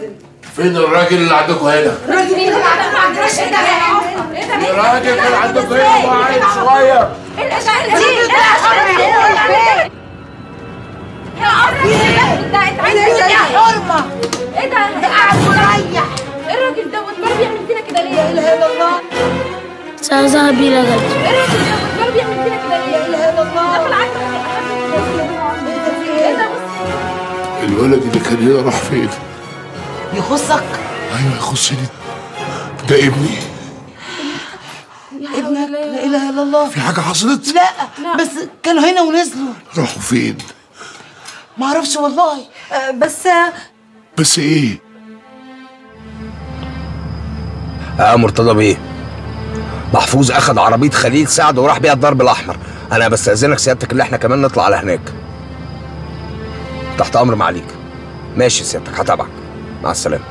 نزل فين الراجل اللي عندكم هنا؟ الراجل اللي ما عندناش ايه ده ايه ده الراجل اللي عندكم هنا وعيل صغير ايه الاشعه دي ايه الاشعه دي يا قرب انت انت عايز يا حرمه ايه ده ده قاعد مريح ايه الراجل ده وتمر بيعمل فينا كده ليه لا اله الا الله سأذهب إلى غد ايه الراجل ده وتمر بيعمل فينا كده ليه لا اله الا الله دخل عندك ايه ده بص الولد اللي كان هنا راح فين؟ يخصك ايوه يخصني ده ابني ابنك لا اله الا الله في حاجة حصلت؟ لا بس كانوا هنا ونزلوا راحوا فين؟ ما اعرفش والله آه، بس بس ايه؟ اه مرتضى بيه محفوظ اخد عربيه خليل سعد وراح بيها الضرب الاحمر انا بستاذنك سيادتك اللي احنا كمان نطلع على هناك تحت امر معاليك ماشي سيادتك هتابعك مع السلامه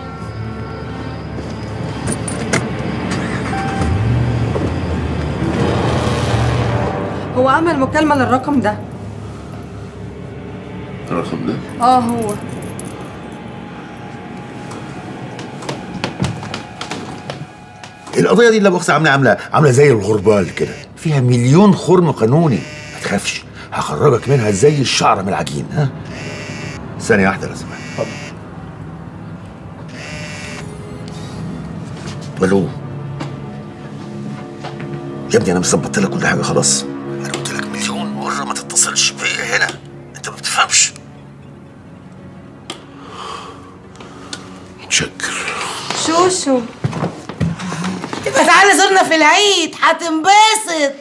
هو عمل مكالمة للرقم ده الرقم ده اه هو القضيه دي اللي مؤاخذه عامله عامله عامله زي الغربال كده فيها مليون خرم قانوني ما تخافش هخرجك منها زي الشعره من العجين ها ثانيه واحده لازم اتفضل الو يا ابني انا مظبط لك كل حاجه خلاص انا قلت لك مليون مره ما تتصلش بيا هنا انت ما بتفهمش متشكر شوشو يبقى تعالى زورنا في العيد هتنبسط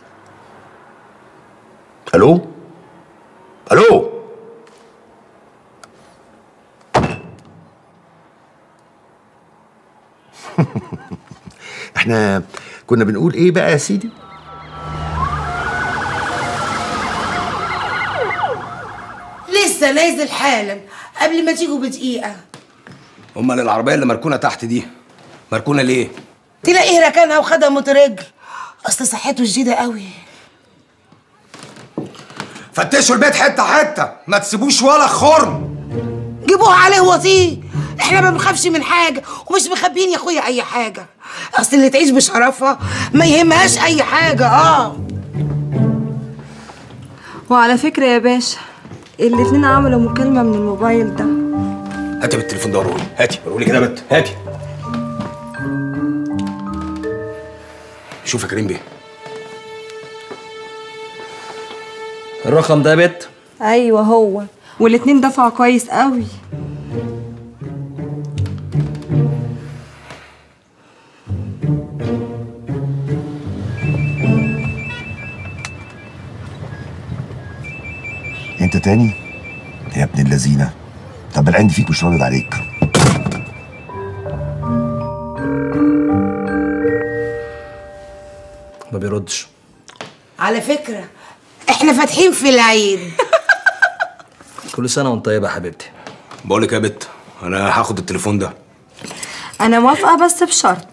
الو الو احنا كنا بنقول ايه بقى يا سيدي لسه نازل حالا قبل ما تيجوا بدقيقه امال العربيه اللي مركونه تحت دي مركونه ليه تلاقيه ركنها وخدها موتورجل اصل صحته شديده قوي فتشوا البيت حته حته ما تسيبوش ولا خرم جيبوها عليه وطيه احنا ما بنخافش من حاجه ومش مخبيين يا اخويا اي حاجه اصل اللي تعيش بشرفها ما يهمهاش اي حاجه اه وعلى فكرة يا باشا الاتنين عملوا مكالمة من الموبايل ده هاتي بالتليفون ده ورولي هاتي ورولي كده يا بت هاتي شوف يا كريم بيه الرقم ده يا بت ايوه هو والاتنين دفعوا كويس قوي انت تاني يا ابن اللذينه طب العند فيك مش راضي عليك ما بيردش على فكره احنا فاتحين في العيد كل سنه وانت طيبه يا حبيبتي بقول لك يا بت انا هاخد التليفون ده انا موافقة بس بشرط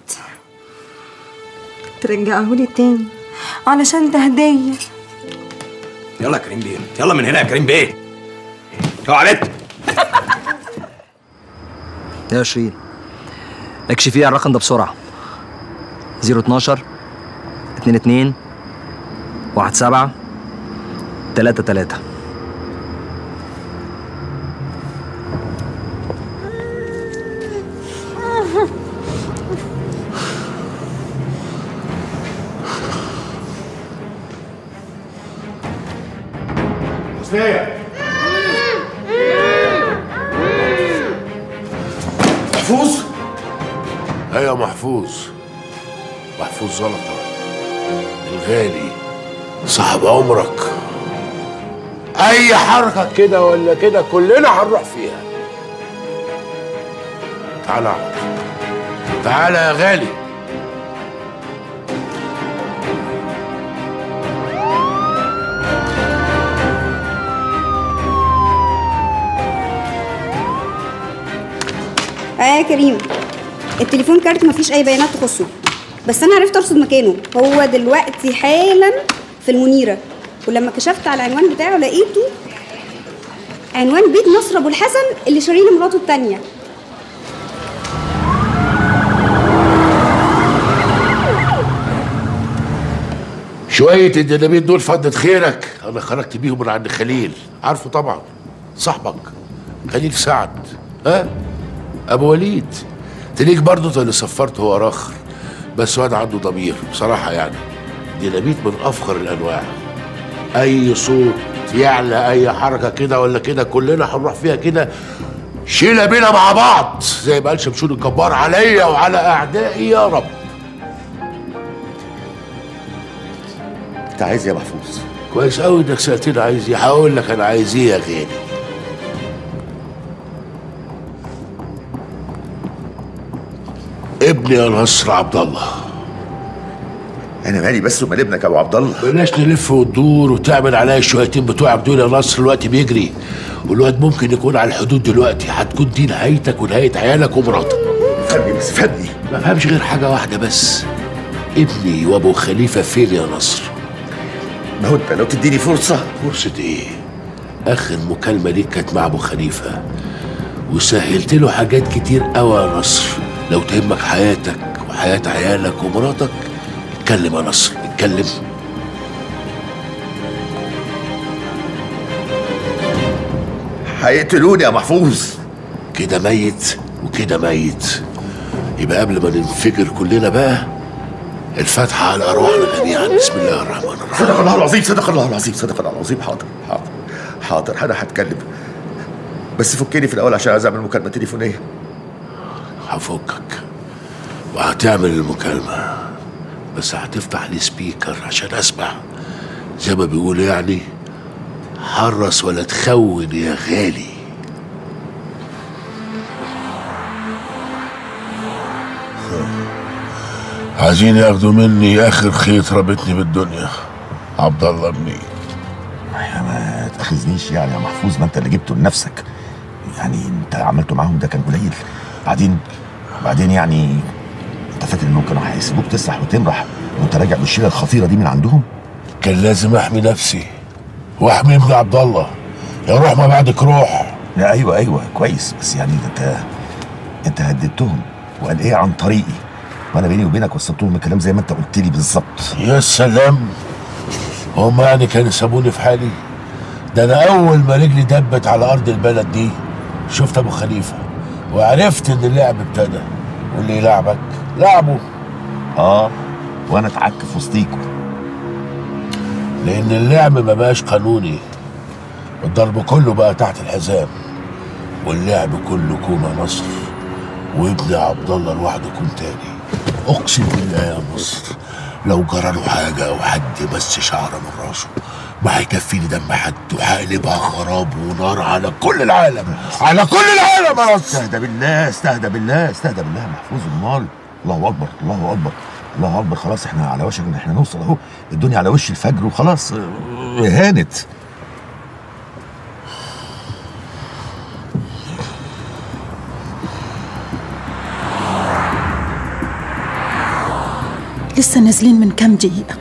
ترجعهولي تاني علشان ده هدية يلا يا كريم بيه يلا من هنا يا كريم بيه اوعى بت يا شيرين اكشفي على الرقم ده بسرعه 012 22 17 33 حسنية محفوظ؟ ايوه محفوظ محفوظ زلطة الغالي صاحب عمرك اي حركة كده ولا كده كلنا هنروح فيها تعالى اقعد. تعالى يا غالي اه يا كريم التليفون كارت مفيش اي بيانات تخصه بس انا عرفت ارصد مكانه هو دلوقتي حالا في المنيره ولما كشفت على العنوان بتاعه لقيته عنوان بيت نصر ابو الحسن اللي شاريه مراته التانية شوية الديناميت دول فضة خيرك أنا خرجت بيهم من عند خليل عارفه طبعا صاحبك خليل سعد ها أبو وليد تليك برضه انت اللي سفرته هو راخر بس واد عنده ضمير بصراحة يعني ديناميت من أفخر الأنواع أي صوت يعلى أي حركة كده ولا كده كلنا هنروح فيها كده شيلة بينا مع بعض زي ما قال شمشون الجبار عليا وعلى أعدائي يا رب انت عايز إيه يا محفوظ كويس قوي انك سالتني عايز ايه هقول لك انا عايز ايه يا غالي ابني يا نصر عبد الله انا مالي بس ومال ابنك يا ابو عبد الله بلاش نلف وتدور وتعمل عليا الشويتين بتوعك دول يا نصر الوقت بيجري والواد ممكن يكون على الحدود دلوقتي هتكون دي نهايتك ونهايه عيالك ومراتك فهمني بس فهمني ما فهمش غير حاجه واحده بس ابني وابو خليفه فين يا نصر ما هو انت لو تديني فرصه فرصه ايه اخر مكالمه ليك كانت مع ابو خليفه وسهلت له حاجات كتير قوي يا نصر لو تهمك حياتك وحياه عيالك ومراتك اتكلم يا نصر اتكلم هيقتلوني يا محفوظ كده ميت وكده ميت يبقى قبل ما ننفجر كلنا بقى الفاتحة على أرواحنا جميعا بسم الله الرحمن الرحيم صدق الله العظيم صدق الله العظيم صدق الله العظيم حاضر حاضر حاضر انا هتكلم بس فكني في الاول عشان عايز اعمل مكالمه تليفونيه هفكك وهتعمل المكالمة بس هتفتح لي سبيكر عشان أسمع زي ما بيقول يعني حرص ولا تخون يا غالي عايزين ياخدوا مني آخر خيط رابطني بالدنيا عبد الله ابني يا ما تاخذنيش يعني يا محفوظ ما انت اللي جبته لنفسك يعني انت عملته معاهم ده كان قليل بعدين بعدين يعني انت فاكر انهم كانوا هيسيبوك تسرح وتمرح وانت راجع بالشيله الخطيره دي من عندهم كان لازم احمي نفسي واحمي ابن عبد الله يا روح ما بعدك روح لا ايوه ايوه كويس بس يعني انت انت هددتهم وقال ايه عن طريقي وانا بيني وبينك وصلت لهم الكلام زي ما انت قلت لي بالظبط يا سلام هم يعني كانوا سابوني في حالي ده انا اول ما رجلي دبت على ارض البلد دي شفت ابو خليفه وعرفت ان اللعب ابتدى واللي يلعبك لعبه اه وانا اتعك في وسطيكوا لان اللعب ما بقاش قانوني الضرب كله بقى تحت الحزام واللعب كله كوم يا مصر وابن عبد الله لوحده كوم تاني اقسم بالله يا مصر لو جرى له حاجه او حد بس شعره من راسه ما هيكفيني دم حد وهقلبها خراب ونار على كل العالم على كل العالم يا مصر استهدى بالله استهدى بالله استهدى بالله محفوظ المال الله اكبر الله اكبر الله اكبر خلاص احنا على وشك ان احنا نوصل اهو الدنيا على وش الفجر وخلاص اه، هانت لسه نازلين من كام دقيقة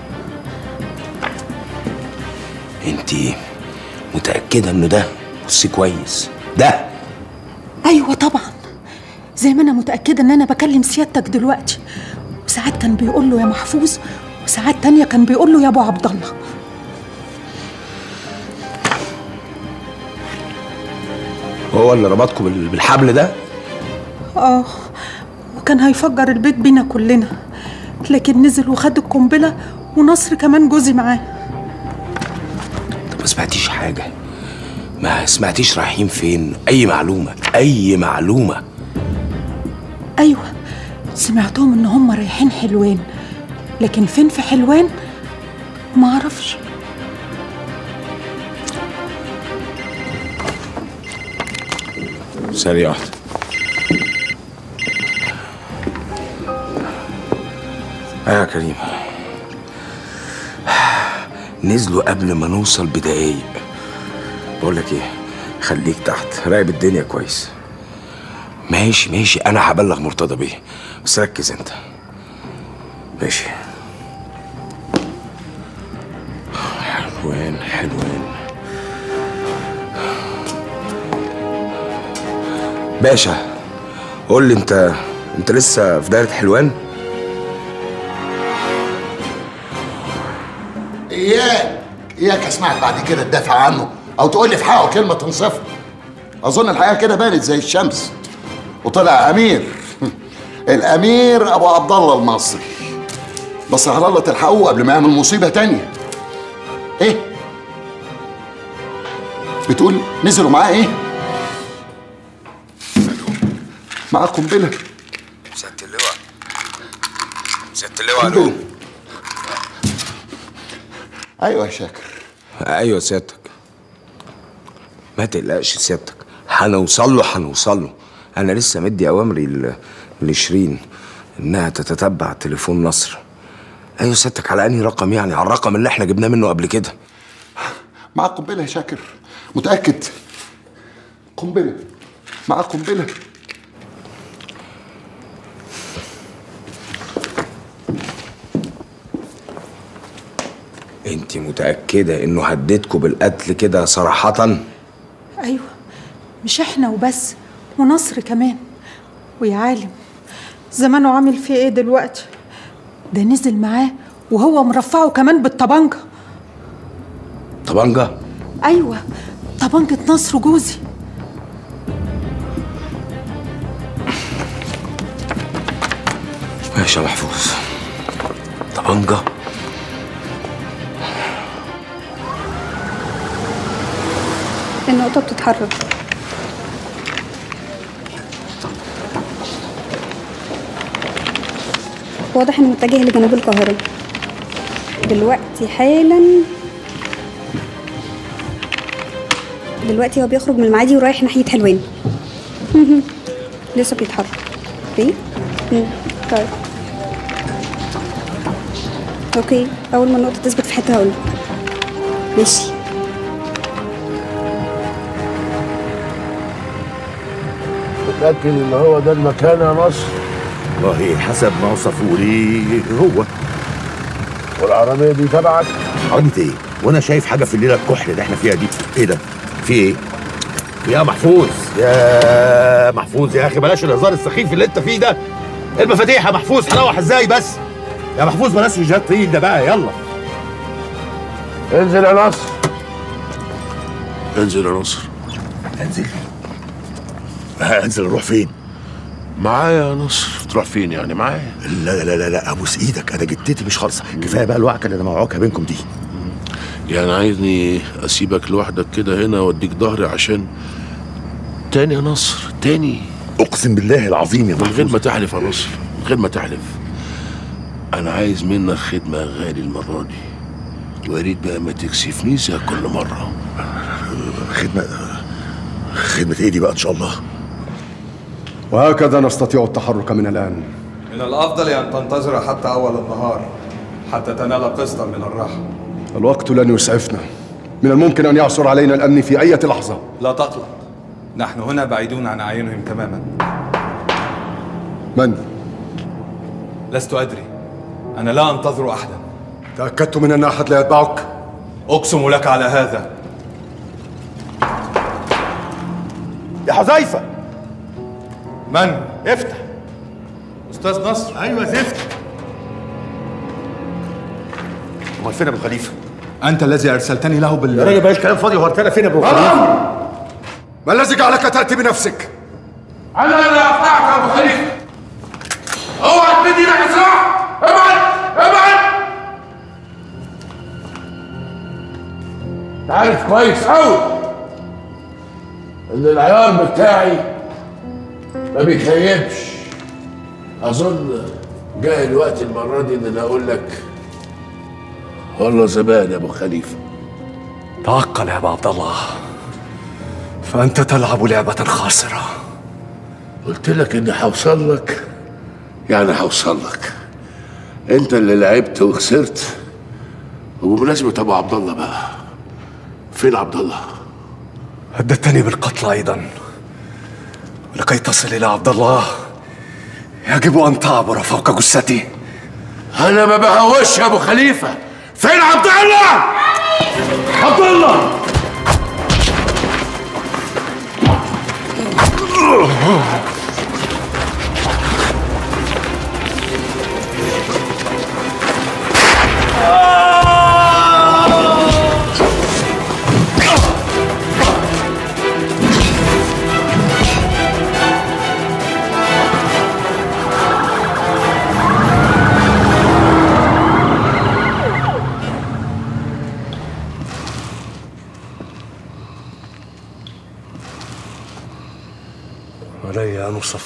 انت متأكدة انه ده بصي كويس ده أيوة طبعا زي ما أنا متأكدة إن أنا بكلم سيادتك دلوقتي وساعات كان بيقول له يا محفوظ وساعات تانية كان بيقول له يا أبو عبد الله هو اللي ربطكم بال- بالحبل ده آه وكان هيفجر البيت بينا كلنا لكن نزل وخد القنبلة ونصر كمان جوزي معاه ما سمعتيش حاجة ما سمعتيش رايحين فين أي معلومة أي معلومة أيوة سمعتهم إن هم رايحين حلوان لكن فين في حلوان معرفش ثانية واحدة أيوة يا كريم نزلوا قبل ما نوصل بدقايق بقول لك ايه خليك تحت راقب الدنيا كويس ماشي ماشي انا هبلغ مرتضى بيه بس ركز انت ماشي حلوان حلوان باشا قول لي انت انت لسه في دايرة حلوان اياك اياك اسمعك بعد كده تدافع عنه او تقول لي في حقه كلمه تنصفه اظن الحقيقه كده بانت زي الشمس وطلع امير الامير ابو عبد الله المصري بس على الله تلحقوه قبل ما يعمل مصيبه تانية ايه بتقول نزلوا معاه ايه معاه قنبله سيادة اللواء سيادة اللواء الو ايوه يا شاكر ايوه سيادتك ما تقلقش سيادتك هنوصل له هنوصل له انا لسه مدي اوامري ل- لشيرين انها تتتبع تليفون نصر ايوه سيادتك على انهي رقم يعني على الرقم اللي احنا جبناه منه قبل كده معاه قنبله يا شاكر متاكد قنبله معاه قنبله انت متاكده انه هددكوا بالقتل كده صراحه ايوه مش احنا وبس ونصر كمان ويا عالم زمانه عامل فيه ايه دلوقتي ده نزل معاه وهو مرفعه كمان بالطبنجة طبنجه ايوه طبنجة نصر جوزي ماشي يا محفوظ طبنجه النقطة بتتحرك واضح انه متجه لجنوب القاهرة دلوقتي حالا دلوقتي هو بيخرج من المعادي ورايح ناحية حلوان لسه بيتحرك اوكي مم. طيب اوكي اول ما النقطة تثبت في حتة هقول ماشي متأكد إن هو ده المكان يا نصر والله حسب ما وصفوا لي هو والعربية دي تبعك عربية ايه؟ وانا شايف حاجة في الليلة الكحل اللي احنا فيها دي ايه ده؟ في ايه؟ يا محفوظ يا محفوظ يا اخي بلاش الهزار السخيف اللي انت فيه ده المفاتيح يا محفوظ هروح ازاي بس؟ يا محفوظ بلاش الجهاد طويل ده بقى يلا انزل يا نصر انزل يا نصر انزل انزل اروح فين؟ معايا يا نصر تروح فين يعني معايا لا لا لا لا ابوس ايدك انا جدتي مش خالصه كفايه بقى الوعكه اللي انا موعوكها بينكم دي يعني عايزني اسيبك لوحدك كده هنا واديك ظهري عشان تاني يا نصر تاني اقسم بالله العظيم يا من غير محفوظ ما تحلف يا نصر من غير ما تحلف انا عايز منك خدمه يا غالي المره دي ويا ريت بقى ما تكسفنيش زي كل مره خدمه خدمه ايه دي بقى ان شاء الله وهكذا نستطيع التحرك من الآن من الأفضل أن تنتظر حتى أول النهار حتى تنال قسطا من الراحة الوقت لن يسعفنا من الممكن أن يعثر علينا الأمن في أي لحظة لا تقلق نحن هنا بعيدون عن أعينهم تماما من؟ لست أدري أنا لا أنتظر أحدا تأكدت من أن أحد لا يتبعك؟ أقسم لك على هذا يا حذيفه من؟ افتح أستاذ نصر ايوه زفت امال فين ابو خليفه؟ أنت الذي أرسلتني له بال يا راجل بلاش كلام فاضي هو ارتنا فين ابو خليفه؟ ما الذي جعلك تأتي بنفسك؟ انا اللي اقطعك يا ابو خليفه اوعى تمد ايدك صح ابعد ابعد عارف كويس قوي ان العيار بتاعي ما بيخيبش اظن جاء الوقت المره دي ان انا اقول لك والله زمان يا ابو خليفه تعقل يا أبا عبد الله فأنت تلعب لعبة خاسرة قلت لك اني هوصل لك يعني هوصل لك انت اللي لعبت وخسرت وبمناسبة ابو عبد الله بقى فين عبد الله؟ هددتني بالقتل أيضا ولكي تصل إلى عبد الله يجب أن تعبر فوق جثتي انا ما بهوش يا ابو خليفة فين عبد الله؟ عبد الله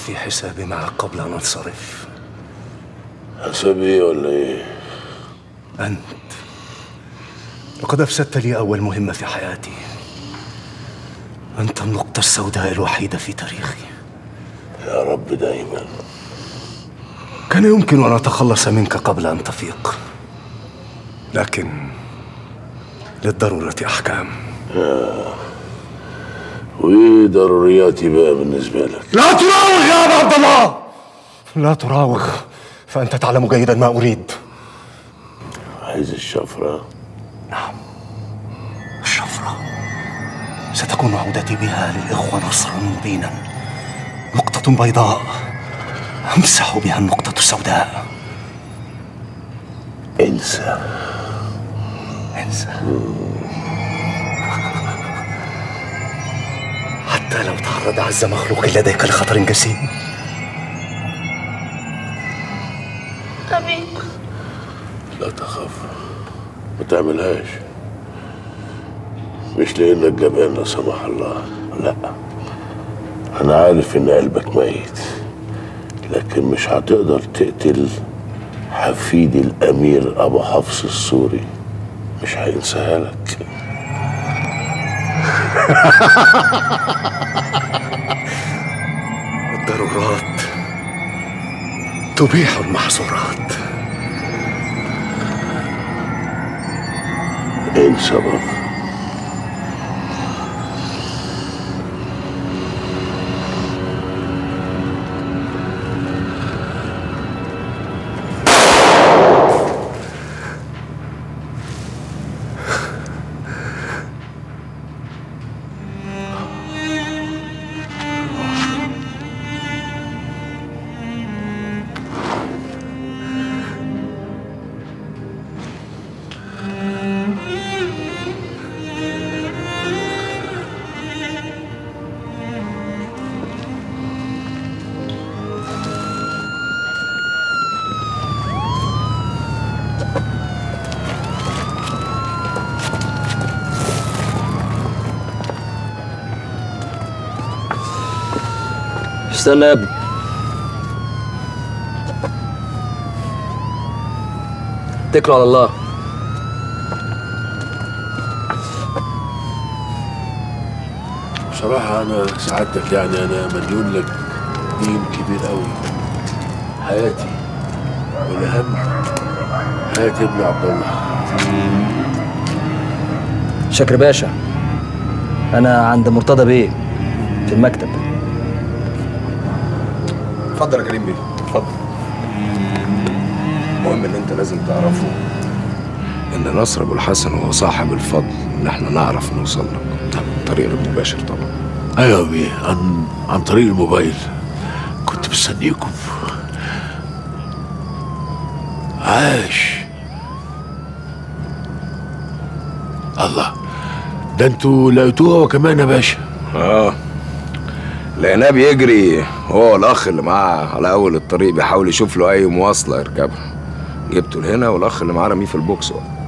أوفي حسابي معك قبل أن أنصرف حساب ايه ولا ايه؟ أنت لقد أفسدت لي أول مهمة في حياتي أنت النقطة السوداء الوحيدة في تاريخي يا رب دايما كان يمكن أن أتخلص منك قبل أن تفيق لكن للضرورة أحكام آه. وايه ضرورياتي بقى بالنسبه لك؟ لا تراوغ يا أبا عبد الله لا تراوغ فأنت تعلم جيدا ما أريد عايز الشفره نعم الشفرة ستكون عودتي بها للإخوة نصرا مبينا نقطة بيضاء أمسح بها النقطة السوداء انسى انسى حتى لو تعرض أعز مخلوق لديك لخطر جسيم أبي لا تخاف ما تعملهاش مش لانك جبان لا سمح الله لا انا عارف ان قلبك ميت لكن مش هتقدر تقتل حفيد الامير ابو حفص السوري مش هينساها لك الضرورات تبيح المحظورات انسى برضه استنى يا ابني اتكلوا على الله بصراحة أنا سعادتك يعني أنا مديون لك دين كبير قوي حياتي والأهم حياة ابن عبد الله شكر باشا انا عند مرتضى بيه في المكتب اتفضل يا كريم بيه اتفضل المهم ان انت لازم تعرفه ان نصر ابو الحسن هو صاحب الفضل ان احنا نعرف نوصل لك طريق غير مباشر طبعا أيوة يا بيه عن عن طريق الموبايل كنت مستنيكم عاش الله ده انتوا لقيتوها هو كمان يا باشا اه لقيناه بيجري هو والاخ اللي معاه على اول الطريق بيحاول يشوف له اي مواصله يركبها جبته لهنا والاخ اللي معاه رميه في البوكس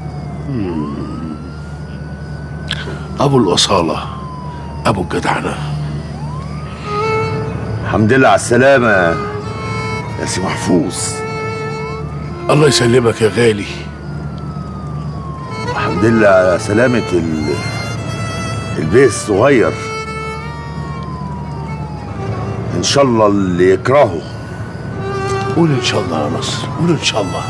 أبو الأصالة أبو الجدعنة الحمد لله على السلامة يا سي محفوظ الله يسلمك يا غالي الحمد لله على سلامة ال... البيه الصغير إن شاء الله اللي يكرهه قول إن شاء الله يا نصر قول إن شاء الله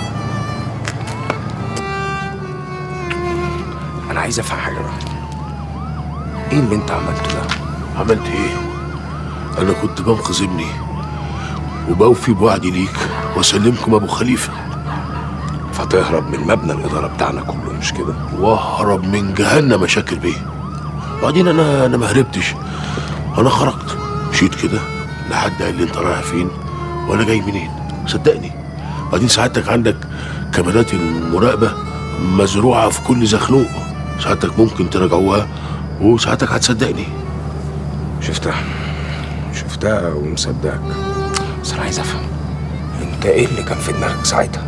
انا عايز افهم حاجه بقى ايه اللي انت عملته ده عملت إيه؟ أنا كنت بنقذ ابني وبوفي بوعدي ليك وأسلمكم أبو خليفة فتهرب من مبنى الاداره بتاعنا كله مش كده وأهرب من جهنم يا شاكر بيه وبعدين أنا أنا ما هربتش أنا خرجت مشيت كده لحد قال لي أنت رايح فين وأنا جاي منين صدقني بعدين سعادتك عندك كاميرات المراقبة مزروعة في كل زخنوق ساعتك ممكن تراجعوها وساعتك هتصدقني شفتها شفتها ومصدقك بس انا عايز افهم انت ايه اللي كان في دماغك ساعتها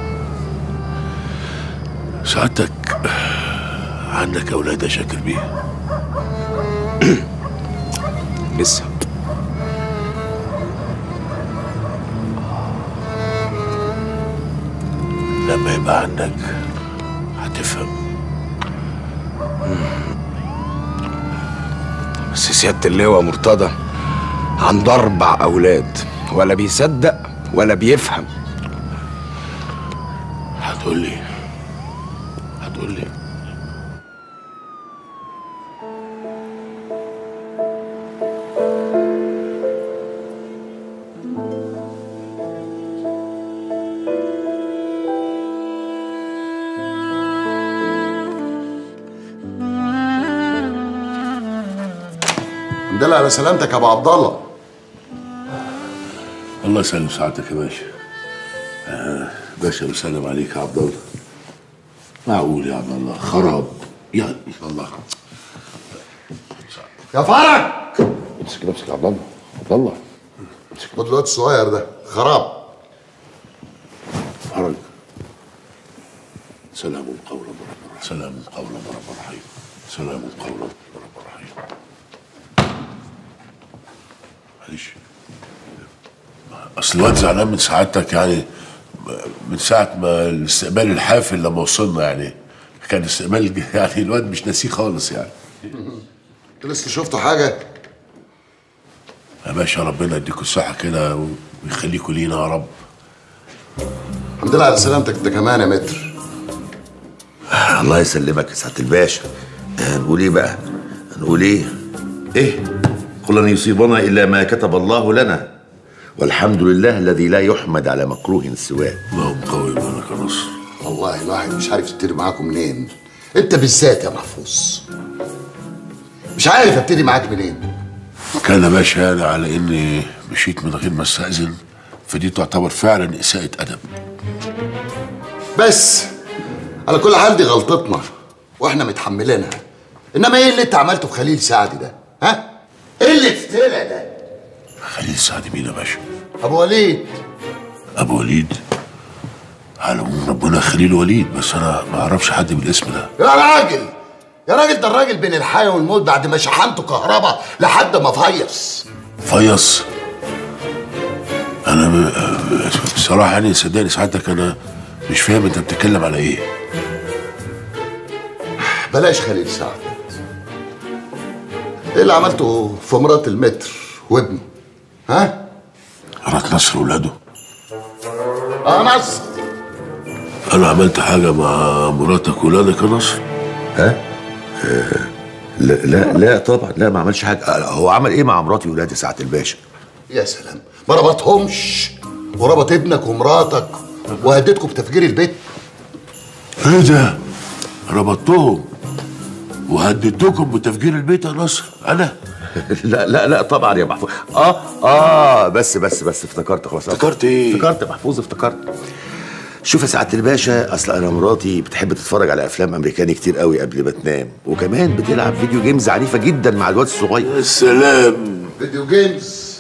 سعادتك عندك أولاد يا شاكر بيه لسه لما يبقى عندك هتفهم بس سيادة اللواء مرتضى عنده أربع أولاد ولا بيصدق ولا بيفهم هتقول لي هتقول لي الحمد لله على سلامتك يا ابو عبد الله الله يسلم سعادتك يا باشا آه باشا بسلم عليك يا عبد الله معقول يا عبد الله خراب يا الله يا فرج امسك نفسك يا عبد الله عبد الله خد الواد الصغير ده خراب فرج سلام قولا من رب الرحيم سلام قولا من رب الرحيم سلام قولا من رب الرحيم معلش اصل الواد زعلان من سعادتك يعني من ساعة ما الاستقبال الحافل لما وصلنا يعني كان استقبال يعني الواد مش ناسيه خالص يعني انت لسه شفتوا حاجه يا باشا ربنا يديكوا الصحة كده ويخليكوا لينا يا رب الحمد لله على سلامتك انت كمان يا متر الله يسلمك يا سعاده الباشا آه، نقول ايه بقى نقول ايه ايه قل لن يصيبنا الا ما كتب الله لنا والحمد لله الذي لا يحمد على مكروه سواه اللهم قوي بالك يا نصر والله الواحد مش عارف يبتدي معاكم منين انت بالذات يا محفوظ مش عارف ابتدي معاك منين كان يا باشا انا على اني مشيت من غير ما استأذن فدي تعتبر فعلا إساءة أدب بس على كل حال دي غلطتنا واحنا متحملينها انما ايه اللي انت عملته في خليل سعد ده ها ايه اللي طلع ده خليل سعد مين يا باشا ابو وليد أبو وليد على العموم ربنا خليل وليد بس أنا ما أعرفش حد بالاسم ده يا راجل يا راجل ده الراجل بين الحياة والموت بعد ما شحنته كهرباء لحد ما فيص فيص أنا م- بصراحة يعني صدقني سعادتك أنا مش فاهم أنت بتتكلم على إيه بلاش خليل سعد ايه اللي عملته في مرات المتر وابنه ها مرات نصر ولاده اه نصر أنا عملت حاجة مع مراتك وولادك يا نصر ها آه، لا لا لا طبعا لا ما عملش حاجه آه، هو عمل ايه مع مراتي وولادي سعاده الباشا يا سلام ما ربطهمش وربط ابنك ومراتك وهددكم بتفجير البيت إيه ده ربطتهم وهددتكم بتفجير البيت يا نصر أنا لا لا لا طبعا يا محفوظ اه اه بس بس بس افتكرت خلاص افتكرت ايه؟ افتكرت يا محفوظ افتكرت شوف يا سعاده الباشا اصل انا مراتي بتحب تتفرج على افلام امريكاني كتير قوي قبل ما تنام وكمان بتلعب فيديو جيمز عنيفه جدا مع الواد الصغير السلام فيديو جيمز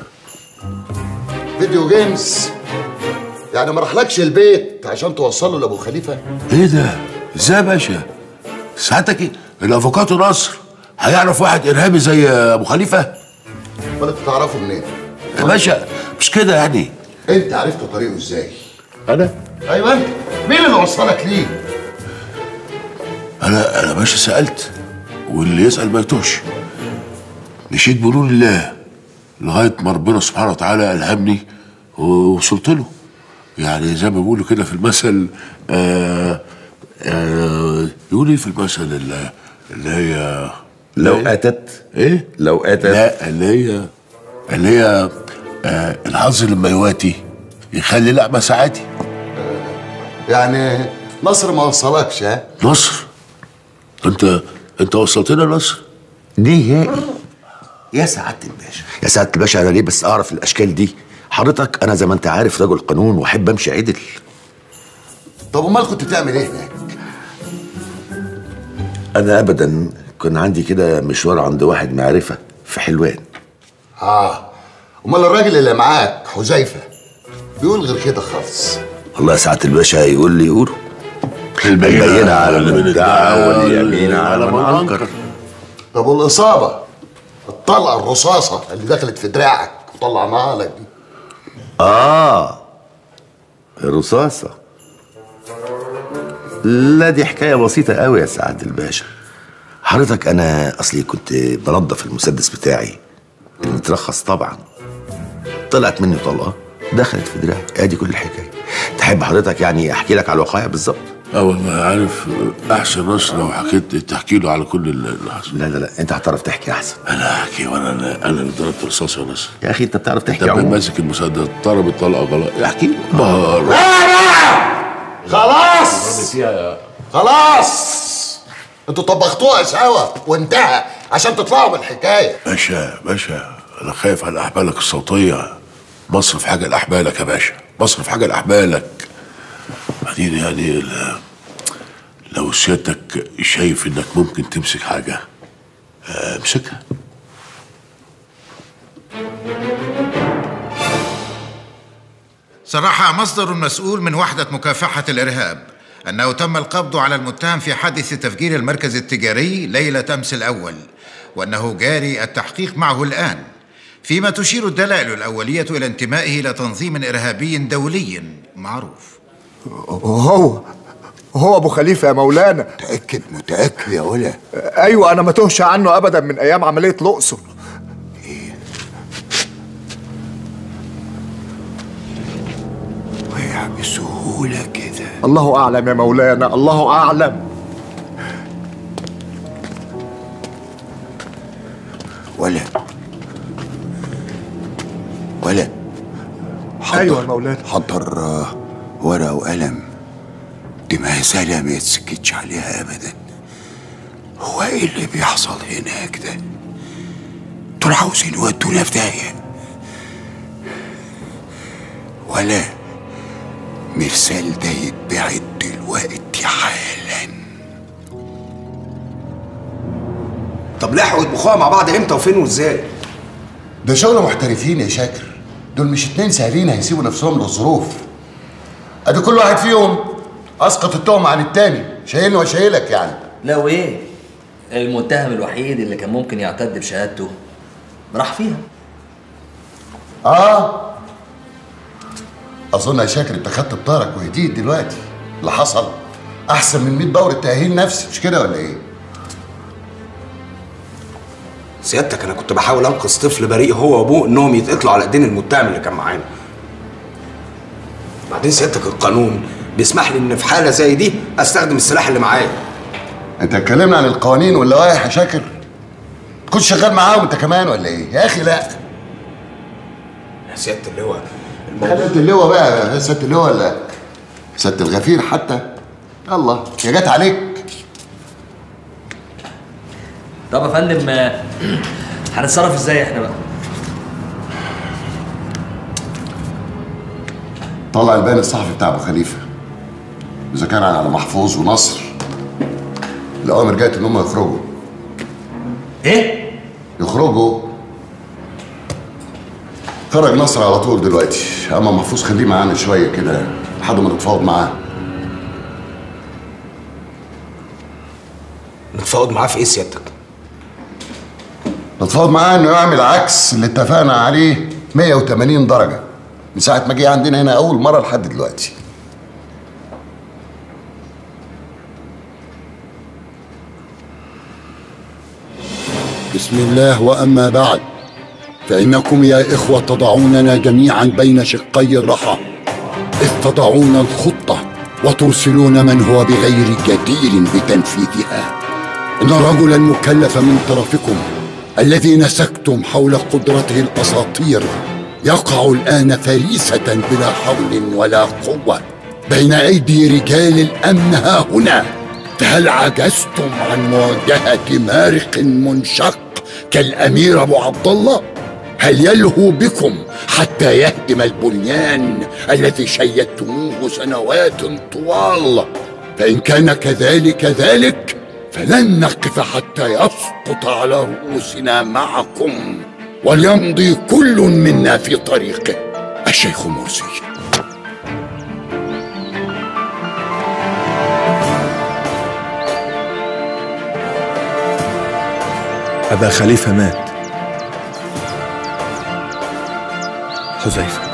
فيديو جيمز يعني ما راحلكش البيت عشان توصله لابو خليفه ايه ده؟ ازاي يا باشا؟ ساعتك ايه؟ الافوكاتو نصر هيعرف واحد ارهابي زي ابو خليفه؟ امال انت تعرفه منين؟ يا باشا مش كده يعني انت عرفت طريقه ازاي؟ انا؟ ايوه انت مين اللي وصلك ليه؟ انا انا باشا سالت واللي يسال ما يتوهش مشيت بنور الله لغايه ما ربنا سبحانه وتعالى الهمني ووصلت له يعني زي ما بيقولوا كده في المثل آه آه يقول ايه في المثل اللي, اللي هي لو إيه؟ اتت ايه؟ لو اتت لا اللي هي اللي هي آه الحظ لما يواتي يخلي لأمة ساعاتي يعني نصر ما وصلكش ها؟ نصر انت انت وصلتنا نصر نهائي يا سعاده الباشا يا سعاده الباشا انا ليه بس اعرف الاشكال دي حضرتك انا زي ما انت عارف رجل قانون واحب امشي عدل طب امال كنت بتعمل ايه هناك؟ انا ابدا كان عندي كده مشوار عند واحد معرفه في حلوان اه امال الراجل اللي معاك حذيفه بيقول غير كده خالص الله يا سعاده الباشا يقول لي يقولوا البينة على من ادعى واليمين على من انكر طب والاصابه الطلقه الرصاصه اللي دخلت في دراعك وطلعناها لك دي اه الرصاصه لا دي حكايه بسيطه قوي يا سعاده الباشا حضرتك انا اصلي كنت بنظف المسدس بتاعي المترخص طبعا طلعت مني طلقه دخلت في دراعي ادي كل الحكايه تحب حضرتك يعني احكي لك على الوقائع بالظبط اول ما عارف احسن ناس لو حكيت تحكي له على كل اللي حصل لا لا لا انت هتعرف تحكي احسن انا احكي وانا انا, أنا اللي ضربت رصاص يا ناس يا اخي انت بتعرف تحكي انت عموما ماسك المسدس ضرب الطلقه غلط احكي له بهار خلاص خلاص انتوا طبختوها سوا وانتهى عشان تطلعوا من الحكايه باشا باشا انا خايف على احبالك الصوتيه مصرف حاجه لاحبالك يا باشا مصرف حاجه لاحبالك بعدين يعني ال- لو سيادتك شايف انك ممكن تمسك حاجه آه، امسكها صرح مصدر مسؤول من وحدة مكافحة الإرهاب أنه تم القبض على المتهم في حادث تفجير المركز التجاري ليلة أمس الأول وأنه جاري التحقيق معه الآن فيما تشير الدلائل الأولية إلى انتمائه إلى تنظيم إرهابي دولي معروف هو هو ابو خليفه يا مولانا متاكد متاكد يا ولا ايوه انا ما تهش عنه ابدا من ايام عمليه الاقصر وقع بسهوله كده الله اعلم يا مولانا الله اعلم ولا ولا ايوه يا مولانا حضر آه، ورقه وقلم دي مسألة ما يتسكتش عليها أبدا هو إيه اللي بيحصل هناك ده؟ دول عاوزين يودونا في داهية ولا مرسال ده يتبعت دلوقتي حالا طب لحقوا يطبخوها مع بعض امتى وفين وازاي؟ ده شغل محترفين يا شاكر دول مش اتنين سهلين هيسيبوا نفسهم للظروف ادي كل واحد فيهم اسقط التهمة عن التاني شايلني وشايلك يعني لا وايه المتهم الوحيد اللي كان ممكن يعتد بشهادته راح فيها اه اظن يا شاكر انت خدت بطارك وهديت دلوقتي اللي حصل احسن من 100 دورة تأهيل نفسي مش كده ولا ايه؟ سيادتك انا كنت بحاول انقذ طفل بريء هو وابوه انهم يتقتلوا على ايدين المتهم اللي كان معانا بعدين سيادتك القانون بيسمح لي ان في حاله زي دي استخدم السلاح اللي معايا انت اتكلمنا عن القوانين واللوائح يا شاكر كنت شغال معاهم انت كمان ولا ايه؟ يا اخي لا يا سياده اللواء خليت اللواء بقى يا سياده اللواء ولا سياده الغفير حتى الله يا جت عليك طب يا فندم آه، هنتصرف ازاي احنا بقى طلع البيان الصحفي بتاع ابو خليفه اذا كان على محفوظ ونصر الاوامر جايه ان هم يخرجوا ايه يخرجوا خرج نصر على طول دلوقتي اما محفوظ خليه معانا شويه كده لحد ما نتفاوض معاه نتفاوض معاه في ايه سيادتك؟ نتفاوض معاه انه يعمل عكس اللي اتفقنا عليه 180 درجه من ساعه ما جه عندنا هنا اول مره لحد دلوقتي بسم الله واما بعد فانكم يا اخوه تضعوننا جميعا بين شقي الرحى اذ تضعون الخطه وترسلون من هو بغير جدير بتنفيذها ان الرجل المكلف من طرفكم الذي نسكتم حول قدرته الاساطير يقع الان فريسه بلا حول ولا قوه بين ايدي رجال الامن ها هنا فهل عجزتم عن مواجهه مارق منشق كالامير ابو عبد الله هل يلهو بكم حتى يهدم البنيان الذي شيدتموه سنوات طوال فان كان كذلك ذلك فلن نقف حتى يسقط على رؤوسنا معكم وليمضي كل منا في طريقه الشيخ مرسي أبا خليفة مات حذيفة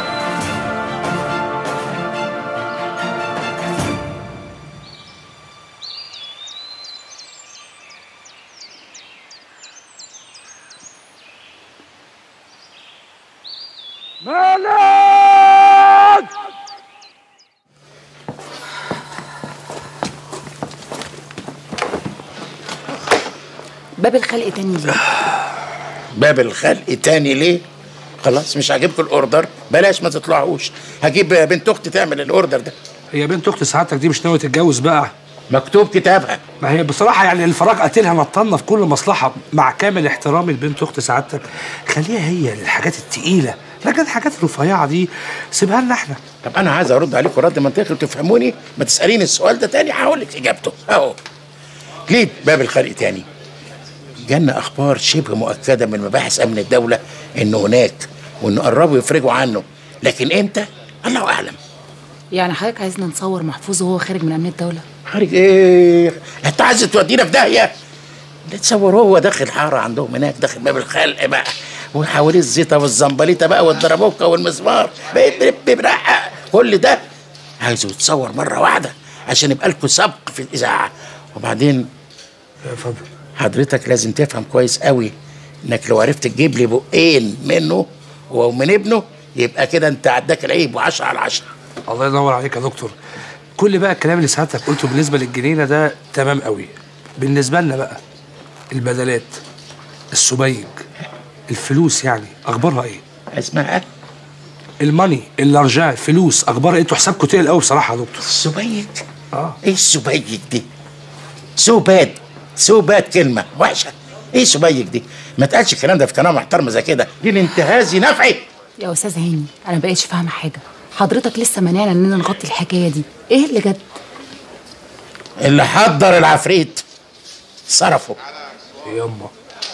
باب الخلق تاني ليه باب الخلق تاني ليه خلاص مش عاجبكم الاوردر بلاش ما تطلعوش هجيب بنت اختي تعمل الاوردر ده هي بنت اخت سعادتك دي مش ناويه تتجوز بقى مكتوب كتابها ما هي بصراحه يعني الفراغ قاتلها نطلنا في كل مصلحه مع كامل احترامي لبنت اخت سعادتك خليها هي للحاجات التقيله لكن الحاجات الرفيعه دي سيبها لنا احنا طب انا عايز ارد عليكم رد منطقي وتفهموني ما تساليني السؤال ده تاني هقول لك اجابته اهو ليه باب الخلق تاني جالنا اخبار شبه مؤكده من مباحث امن الدوله انه هناك وانه قربوا يفرجوا عنه لكن امتى الله اعلم يعني حضرتك عايزنا نصور محفوظ وهو خارج من امن الدوله خارج ايه انت عايز تودينا في داهيه ده تصور هو داخل حاره عندهم هناك داخل باب الخلق بقى وحواليه الزيطه والزنبليطه بقى والدربوكه والمسمار بيبرقع كل ده عايزه يتصور مره واحده عشان يبقى لكم سبق في الاذاعه وبعدين اتفضل حضرتك لازم تفهم كويس قوي انك لو عرفت تجيب لي بقين منه ومن ابنه يبقى كده انت عداك العيب وعشرة على عشرة الله ينور عليك يا دكتور كل بقى الكلام اللي سعادتك قلته بالنسبه للجنينه ده تمام قوي بالنسبه لنا بقى البدلات السبيج الفلوس يعني اخبارها ايه اسمها الماني اللارجان فلوس اخبارها ايه انتوا حسابكم تقل قوي بصراحه يا دكتور السبيج اه ايه السبيج دي سوباد سوباد كلمه وحشه ايه سبيج دي ما تقالش الكلام ده في قناه محترمه زي كده دي الانتهازي نفعي يا استاذ هاني انا ما بقتش فاهمه حاجه حضرتك لسه مانعنا اننا نغطي الحكايه دي ايه اللي جد اللي حضر العفريت صرفه يما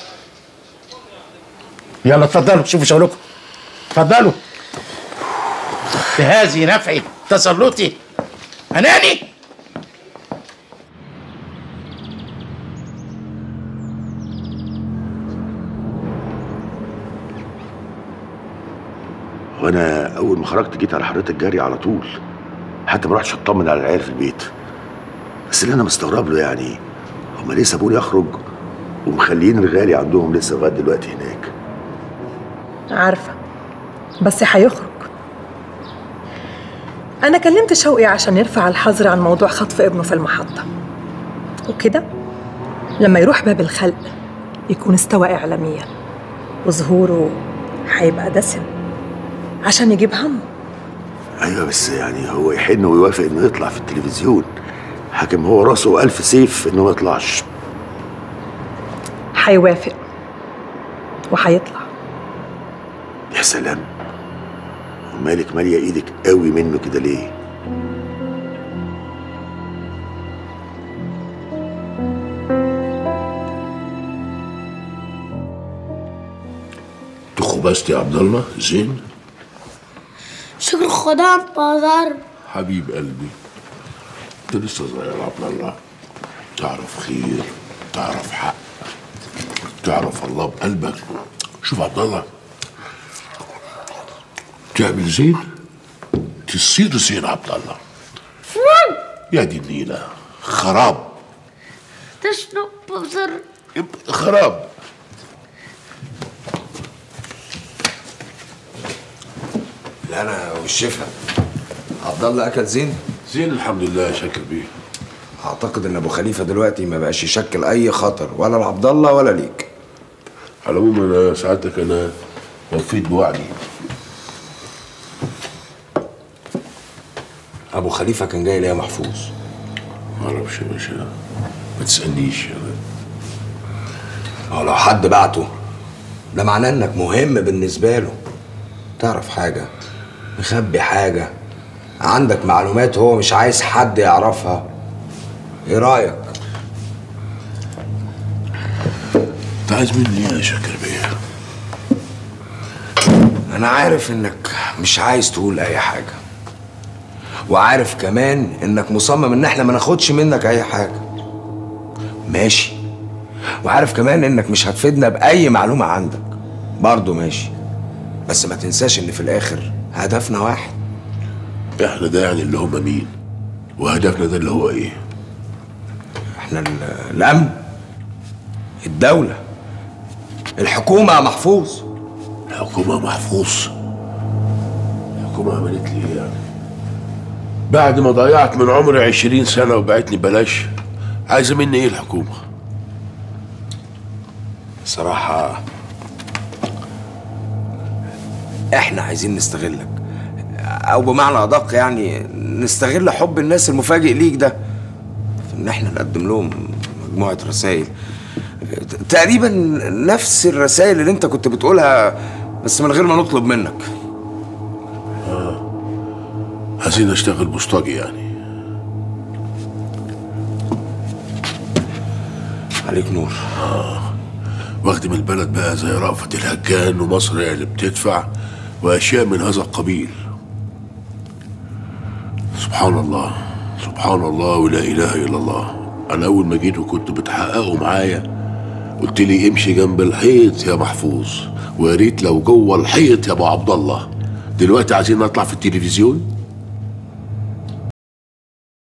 يلا اتفضلوا شوفوا شغلكم اتفضلوا انتهازي نفعي تسلطي اناني وانا اول ما خرجت جيت على حضرتك جري على طول حتى ما رحتش اطمن على العيال في البيت بس اللي انا مستغرب له يعني هما ليه سابوني اخرج ومخليين الغالي عندهم لسه لغايه دلوقتي هناك عارفة بس هيخرج أنا كلمت شوقي عشان يرفع الحظر عن موضوع خطف ابنه في المحطة وكده لما يروح باب الخلق يكون استوى إعلاميا وظهوره هيبقى دسم عشان يجيب همه ايوه بس يعني هو يحن ويوافق انه يطلع في التلفزيون حاكم هو راسه ألف سيف انه ما يطلعش هيوافق وهيطلع يا سلام ومالك ماليه ايدك قوي منه كده ليه تخبزت يا عبد الله زين شكر خدام بازار حبيب قلبي انت لسه صغير يا عبد الله تعرف خير تعرف حق تعرف الله بقلبك شوف عبد الله تعمل زين تصير زين عبد الله يا دي النيلة خراب تشنو بازار خراب لا انا والشفا عبد الله اكل زين زين الحمد لله يا شاكر بيه اعتقد ان ابو خليفه دلوقتي ما بقاش يشكل اي خطر ولا لعبد الله ولا ليك على العموم انا سعادتك انا وفيت بوعدي ابو خليفه كان جاي ليا محفوظ ما اعرفش يا باشا ما تسالنيش هو لو حد بعته ده معناه انك مهم بالنسبه له تعرف حاجه مخبي حاجه عندك معلومات هو مش عايز حد يعرفها ايه رايك انت عايز مني ايه يا شاكر بيه انا عارف انك مش عايز تقول اي حاجه وعارف كمان انك مصمم ان احنا ما ناخدش منك اي حاجه ماشي وعارف كمان انك مش هتفيدنا باي معلومه عندك برضه ماشي بس ما تنساش ان في الاخر هدفنا واحد احنا ده يعني اللي هم مين وهدفنا ده اللي هو ايه احنا ال- الامن الدوله الحكومه يا محفوظ الحكومه محفوظ الحكومه عملت لي ايه يعني بعد ما ضيعت من عمري عشرين سنة وبعتني بلاش عايزة مني ايه الحكومة بصراحة احنا عايزين نستغلك او بمعنى ادق يعني نستغل حب الناس المفاجئ ليك ده في ان احنا نقدم لهم مجموعة رسائل تقريبا نفس الرسائل اللي انت كنت بتقولها بس من غير ما نطلب منك عايزين اشتغل بوسطجي يعني عليك نور اه واخدم البلد بقى زي رأفت الهجان ومصر هي اللي بتدفع واشياء من هذا القبيل سبحان الله سبحان الله ولا اله الا الله انا اول ما جيت وكنت بتحققوا معايا قلت لي امشي جنب الحيط يا محفوظ ويا ريت لو جوه الحيط يا ابو عبد الله دلوقتي عايزين نطلع في التلفزيون